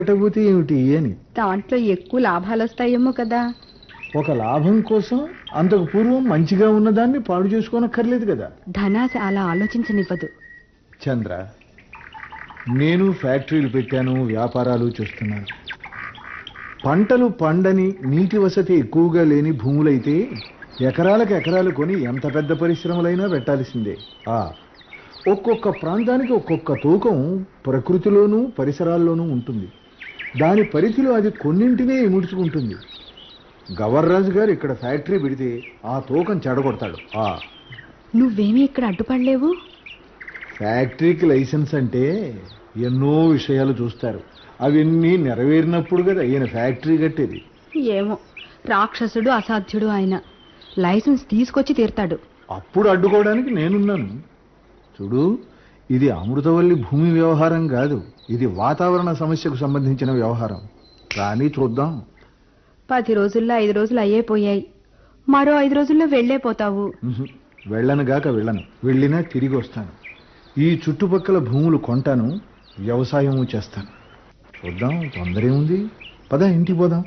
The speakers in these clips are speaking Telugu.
పెట్టబోతే ఏమిటి అని దాంట్లో ఎక్కువ లాభాలు వస్తాయేమో కదా ఒక లాభం కోసం అంతకు పూర్వం మంచిగా ఉన్నదాన్ని పాడు చేసుకోనక్కర్లేదు కదా ధనాశ అలా ఆలోచించనివ్వదు చంద్ర నేను ఫ్యాక్టరీలు పెట్టాను వ్యాపారాలు చేస్తున్నాను పంటలు పండని నీటి వసతి ఎక్కువగా లేని భూములైతే ఎకరాలకు ఎకరాలు కొని ఎంత పెద్ద పరిశ్రమలైనా పెట్టాల్సిందే ఆ ఒక్కొక్క ప్రాంతానికి ఒక్కొక్క తూకం ప్రకృతిలోనూ పరిసరాల్లోనూ ఉంటుంది దాని పరిధిలో అది కొన్నింటినే ఇముడ్చుకుంటుంది గవర్రాజు గారు ఇక్కడ ఫ్యాక్టరీ పెడితే ఆ తూకం చెడగొడతాడు ఆ నువ్వేమీ ఇక్కడ అడ్డుపడలేవు ఫ్యాక్టరీకి లైసెన్స్ అంటే ఎన్నో విషయాలు చూస్తారు అవన్నీ నెరవేరినప్పుడు కదా ఈయన ఫ్యాక్టరీ కట్టేది ఏమో రాక్షసుడు అసాధ్యుడు ఆయన లైసెన్స్ తీసుకొచ్చి తీర్తాడు అప్పుడు అడ్డుకోవడానికి నేనున్నాను చూడు ఇది అమృతవల్లి భూమి వ్యవహారం కాదు ఇది వాతావరణ సమస్యకు సంబంధించిన వ్యవహారం కానీ చూద్దాం పది రోజుల్లో ఐదు రోజులు అయ్యే పోయాయి మరో ఐదు రోజుల్లో వెళ్ళే పోతావు ఉహు, వెళ్ళను గాక వెళ్ళను వెళ్ళినా తిరిగి వస్తాను ఈ చుట్టుపక్కల భూములు కొంటాను వ్యవసాయము చేస్తాను చూద్దాం తొందర ఏముంది పద ఇంటికి పోదాం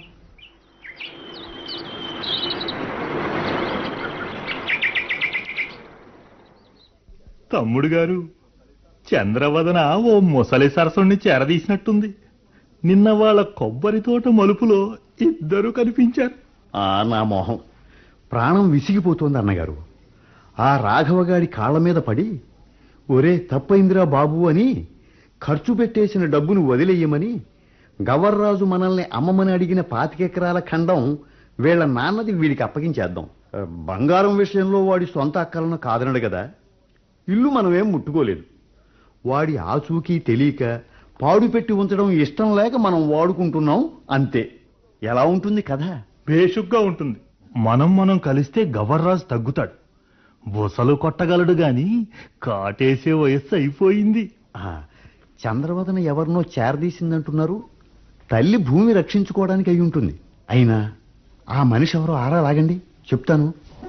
తమ్ముడు గారు చంద్రవదన ఓ ముసలి సరస్సుని చేరదీసినట్టుంది నిన్న వాళ్ళ కొబ్బరి తోట మలుపులో ఇద్దరు కనిపించారు ఆ నా మొహం ప్రాణం విసిగిపోతోంది అన్నగారు ఆ రాఘవగాడి కాళ్ళ మీద పడి ఒరే తప్పైందిరా బాబు అని ఖర్చు పెట్టేసిన డబ్బును వదిలేయమని గవర్రాజు మనల్ని అమ్మమని అడిగిన పాతికెకరాల ఖండం వీళ్ళ నాన్నది వీడికి అప్పగించేద్దాం ఆ, బంగారం విషయంలో వాడి సొంత అక్కలను కాదనడు కదా ఇల్లు మనమేం ముట్టుకోలేదు వాడి ఆచూకీ తెలియక పాడు పెట్టి ఉంచడం ఇష్టం లేక మనం వాడుకుంటున్నాం అంతే ఎలా ఉంటుంది కదా బేషుగ్గా ఉంటుంది మనం మనం కలిస్తే గవర్రాజు తగ్గుతాడు బుసలు కొట్టగలడు గాని కాటేసే వయస్సు అయిపోయింది ఆ, చంద్రవదన ఎవరినో చేరదీసిందంటున్నారు తల్లి భూమి రక్షించుకోవడానికి అయి ఉంటుంది అయినా ఆ మనిషి ఎవరో ఆరా లాగండి చెప్తాను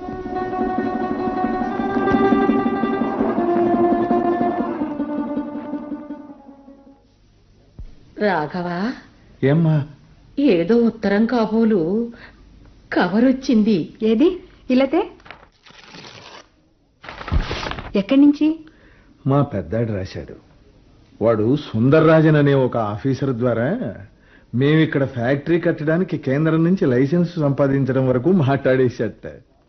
రాఘవ ఏమ్మా ఏదో ఉత్తరం కాబోలు కవర్ వచ్చింది ఏది ఇలతే ఎక్కడి నుంచి మా పెద్దాడు రాశాడు వాడు సుందర్రాజన్ అనే ఒక ఆఫీసర్ ద్వారా మేమిక్కడ ఫ్యాక్టరీ కట్టడానికి కేంద్రం నుంచి లైసెన్స్ సంపాదించడం వరకు మాట్లాడేసేట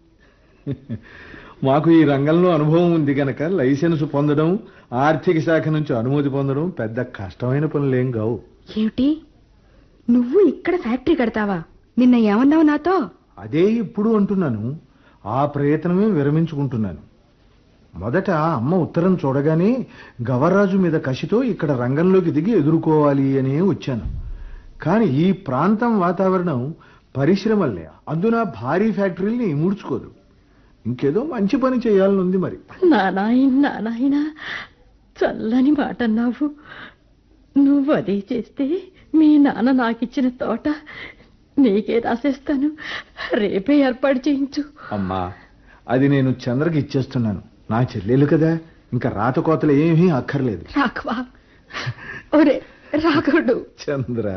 మాకు ఈ రంగంలో అనుభవం ఉంది గనక లైసెన్స్ పొందడం ఆర్థిక శాఖ నుంచి అనుమతి పొందడం పెద్ద కష్టమైన పనులేం కావు ఏమిటి నువ్వు ఇక్కడ ఫ్యాక్టరీ కడతావా నిన్న ఏమన్నావు నాతో అదే ఇప్పుడు అంటున్నాను ఆ ప్రయత్నమే విరమించుకుంటున్నాను మొదట అమ్మ ఉత్తరం చూడగానే గవర్రాజు మీద కసితో ఇక్కడ రంగంలోకి దిగి ఎదుర్కోవాలి అనే వచ్చాను కానీ ఈ ప్రాంతం వాతావరణం పరిశ్రమల్ని అందున భారీ ఫ్యాక్టరీల్ని ముడుచుకోదు ఇంకేదో మంచి పని చేయాలని ఉంది మరి నానాయన నానాయన చల్లని మాట అన్నావు నువ్వు అదే చేస్తే మీ నాన్న నాకిచ్చిన తోట నీకే రాసేస్తాను రేపే ఏర్పాటు చేయించు అమ్మా అది నేను చంద్రకి ఇచ్చేస్తున్నాను నా చెల్లెలు కదా ఇంకా రాతకోతలు ఏమీ అక్కర్లేదు రాఘవా ఒరే రాఘవుడు చంద్ర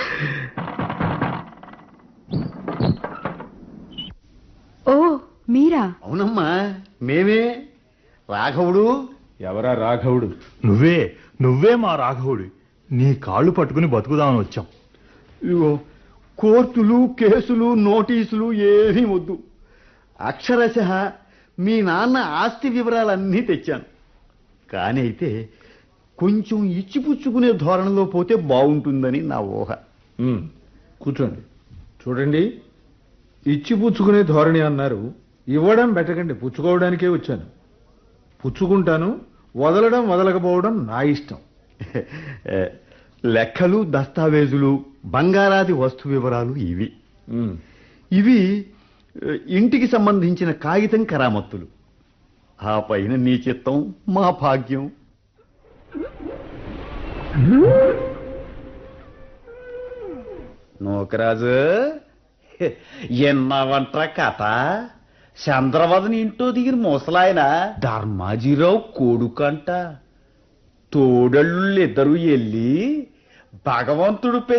ఓ మీరా అవునమ్మా మేమే రాఘవుడు ఎవరా రాఘవుడు నువ్వే నువ్వే మా రాఘవుడి నీ కాళ్ళు పట్టుకుని బతుకుదామని వచ్చాం ఇదిగో కోర్టులు కేసులు నోటీసులు ఏమీ వద్దు అక్షరశ మీ నాన్న ఆస్తి వివరాలన్నీ తెచ్చాను కానీ అయితే కొంచెం ఇచ్చిపుచ్చుకునే ధోరణిలో పోతే బాగుంటుందని నా ఊహ ఉమ్, కూర్చోండి చూడండి ఇచ్చి పుచ్చుకునే ధోరణి అన్నారు ఇవ్వడం పెట్టకండి పుచ్చుకోవడానికే వచ్చాను పుచ్చుకుంటాను వదలడం వదలకపోవడం నా ఇష్టం ఏ, లెక్కలు దస్తావేజులు బంగారాది వస్తు వివరాలు ఇవి ఉమ్, ఇవి ఏ, ఇంటికి సంబంధించిన కాగితం కరామత్తులు ఆ పైన నీ చిత్తం మా భాగ్యం నూకరాజు ఎన్నావంట కథ చంద్రవదని ఇంటో దిగిన ముసలాయన ధర్మాజీరావు కొడుకంట తోడళ్ళు ఇద్దరు వెళ్ళి భగవంతుడు